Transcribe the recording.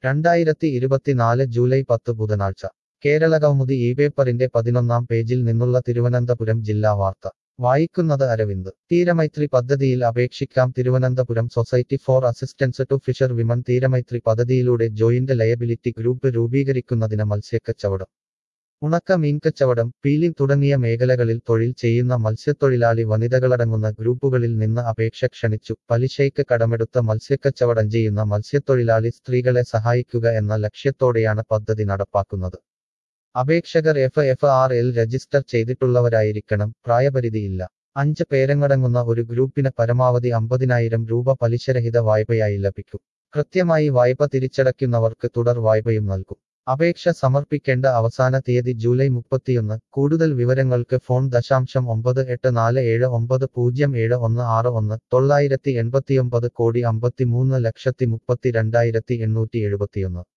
രണ്ടായിരത്തി ഇരുപത്തിനാല് ജൂലൈ പത്ത് ബുധനാഴ്ച കേരള കൗമുദി ഈ പേപ്പറിന്റെ പതിനൊന്നാം പേജിൽ നിന്നുള്ള തിരുവനന്തപുരം ജില്ലാ വാർത്ത വായിക്കുന്നത് അരവിന്ദ് തീരമൈത്രി പദ്ധതിയിൽ അപേക്ഷിക്കാം Thiruvananthapuram society for assistance to fisher women Theeramaithri പദ്ധതിയിലൂടെ ജോയിന്റ് ലയബിലിറ്റി ഗ്രൂപ്പ് രൂപീകരിക്കുന്നതിന് മത്സ്യക്കച്ചവടം ഉണക്ക മീൻകച്ചവടം പീലിംഗ് തുടങ്ങിയ മേഖലകളിൽ തൊഴിൽ ചെയ്യുന്ന മത്സ്യത്തൊഴിലാളി വനിതകളടങ്ങുന്ന ഗ്രൂപ്പുകളിൽ നിന്ന് അപേക്ഷ ക്ഷണിച്ചു പലിശയ്ക്ക് കടമെടുത്ത മത്സ്യക്കച്ചവടം ചെയ്യുന്ന മത്സ്യത്തൊഴിലാളി സ്ത്രീകളെ സഹായിക്കുക എന്ന ലക്ഷ്യത്തോടെയാണ് പദ്ധതി നടപ്പാക്കുന്നത് അപേക്ഷകർ F F R L register ചെയ്തിട്ടുള്ളവരായിരിക്കണം പ്രായപരിധിയില്ല അഞ്ച് പേരങ്ങടങ്ങുന്ന ഒരു ഗ്രൂപ്പിന് പരമാവധി അമ്പതിനായിരം രൂപ പലിശരഹിത വായ്പയായി ലഭിക്കും കൃത്യമായി വായ്പ തിരിച്ചടയ്ക്കുന്നവർക്ക് തുടർ വായ്പയും നൽകും അപേക്ഷ സമർപ്പിക്കേണ്ട അവസാന തീയതി ജൂലൈ മുപ്പത്തിയൊന്ന് കൂടുതൽ വിവരങ്ങൾക്ക് ഫോൺ ദശാംശം ഒമ്പത് എട്ട് നാല് ഏഴ് ഒമ്പത് പൂജ്യം ഏഴ് ഒന്ന് ആറ് ഒന്ന് തൊള്ളായിരത്തി എൺപത്തിയൊമ്പത് കോടി അമ്പത്തിമൂന്ന് ലക്ഷത്തി മുപ്പത്തി രണ്ടായിരത്തി എണ്ണൂറ്റി എഴുപത്തിയൊന്ന്